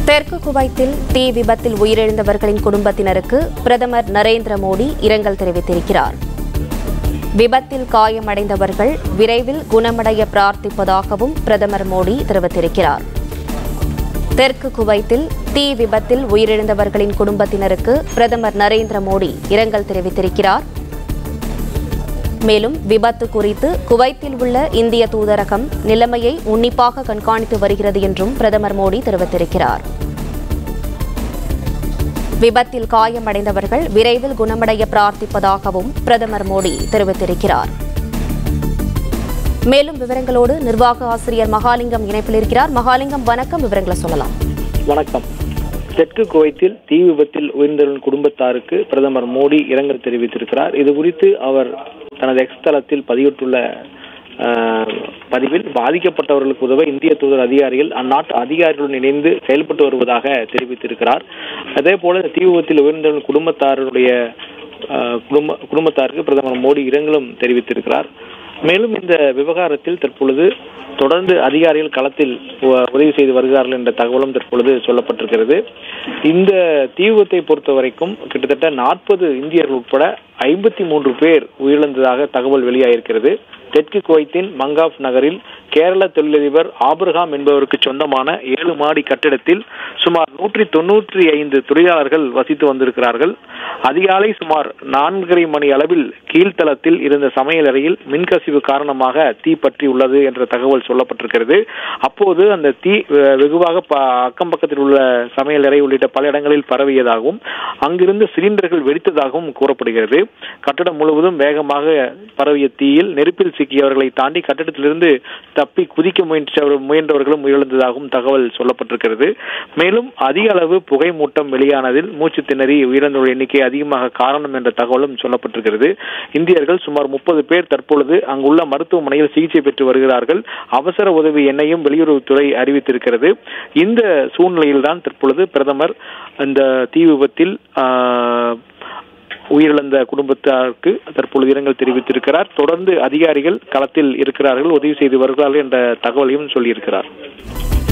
தெற்கு குவைத்தில் தீ விபத்தில் உயிரிழந்தவர்களின் குடும்பத்தினருக்கு பிரதமர் நரேந்திர மோடி இரங்கல் தெரிவித்திருக்கிறார் விபத்தில் காயமடைந்தவர்கள் விரைவில் குணமடைய பிரார்த்திப்பதாகவும் பிரதமர் மோடி தெரிவித்திருக்கிறார் தெற்கு குவைத்தில் தீ விபத்தில் உயிரிழந்தவர்களின் குடும்பத்தினருக்கு பிரதமர் நரேந்திர மோடி இரங்கல் தெரிவித்திருக்கிறார் மேலும் விபத்து குறித்து குவைத்தில் உள்ள இந்திய தூதரகம் நிலைமையை உன்னிப்பாக கண்காணித்து வருகிறது என்றும் பிரதமர் மோடி தெரிவித்திருக்கிறார் விபத்தில் காயமடைந்தவர்கள் விரைவில் குணமடைய பிரார்த்திப்பதாகவும் பிரதமர் மோடி தெரிவித்திருக்கிறார் மேலும் விவரங்களோடு நிர்வாக ஆசிரியர் மகாலிங்கம் இணைப்பில் இருக்கிறார் மகாலிங்கம் வணக்கம் விவரங்களை சொல்லலாம் வணக்கம் தெற்கு குவைத்தில் தீ விபத்தில் உயிர்ந்தவரின் குடும்பத்தாருக்கு பிரதமர் மோடி இரங்கல் தெரிவித்திருக்கிறார் இது குறித்து அவர் தனது எக்ஸ் தளத்தில் பதிவிட்டுள்ள ஆஹ், பதிவில் பாதிக்கப்பட்டவர்களுக்கு உதவ இந்திய தூதர் அதிகாரிகள் அந்நாட்டு அதிகாரிகளுடன் இணைந்து செயல்பட்டு வருவதாக தெரிவித்திருக்கிறார் அதே போல இந்த தீ விபத்தில் உயிர்ந்தவரின் குடும்பத்தாருடைய ஆஹ், குடும்ப குடும்பத்தாருக்கு பிரதமர் மோடி இரங்கலும் தெரிவித்திருக்கிறார் மேலும் இந்த விவகாரத்தில் தற்பொழுது தொடர்ந்து அதிகாரிகள் களத்தில் உ- உதவி செய்து வருகிறார்கள் என்ற தகவலும் தற்பொழுது சொல்லப்பட்டிருக்கிறது இந்த தீ விபத்தை பொறுத்த வரைக்கும் கிட்டத்தட்ட நாற்பது இந்தியர்கள் உட்பட ஐம்பத்தி மூன்று பேர் உயிரிழந்ததாக தகவல் வெளியாயிருக்கிறது தெற்கு குவைத்தின் மங்காப் நகரில் கேரள தொழிலதிபர் ஆபிரகாம் என்பவருக்கு சொந்தமான ஏழு மாடி கட்டிடத்தில் சுமார் நூற்றி தொன்னூற்றி ஐந்து தொழிலாளர்கள் வசித்து வந்திருக்கிறார்கள் அதிகாலை சுமார் நான்கரை மணி அளவில் கீழ்த்தளத்தில் இருந்த சமையலறையில் மின்கசிவு காரணமாக தீ பற்றி உள்ளது என்ற தகவல் சொல்லப்பட்டிருக்கிறது அப்போது அந்த தீ அஹ், வெகுவாக ப- அக்கம் பக்கத்தில் உள்ள சமையலறை உள்ளிட்ட பல இடங்களில் பரவியதாகவும் அங்கிருந்து சிலிண்டர்கள் வெடித்ததாகவும் கூறப்படுகிறது கட்டடம் முழுவதும் வேகமாக பரவிய தீயில் நெருப்பில் சிக்கியவர்களை தாண்டி கட்டடத்திலிருந்து தப்பி குதிக்க முயன்ற முயன்றவர்களும் உயிரிழந்ததாகவும் தகவல் சொல்லப்பட்டிருக்கிறது மேலும் அதிக அளவு புகை மூட்டம் வெளியானதில் மூச்சு திணறி உயிரிழந்தோர் எண்ணிக்கை அதிகமாக காரணம் என்ற தகவலும் சொல்லப்பட்டிருக்கிறது இந்தியர்கள் சுமார் முப்பது பேர் தற்பொழுது அங்குள்ள மருத்துவமனையில் சிகிச்சை பெற்று வருகிறார்கள் அவசர உதவி எண்ணையும் வெளியுறவுத்துறை அறிவித்திருக்கிறது இந்த சூழ்நிலையில்தான் தற்பொழுது பிரதமர் இந்த தீ விபத்தில் ஆஹ், உயிரிழந்த குடும்பத்தாருக்கு தற்பொழுது இரங்கல் தெரிவித்திருக்கிறார் தொடர்ந்து அதிகாரிகள் களத்தில் இருக்கிறார்கள் உதவி செய்து வருகிறார்கள் என்ற தகவலையும் சொல்லியிருக்கிறார்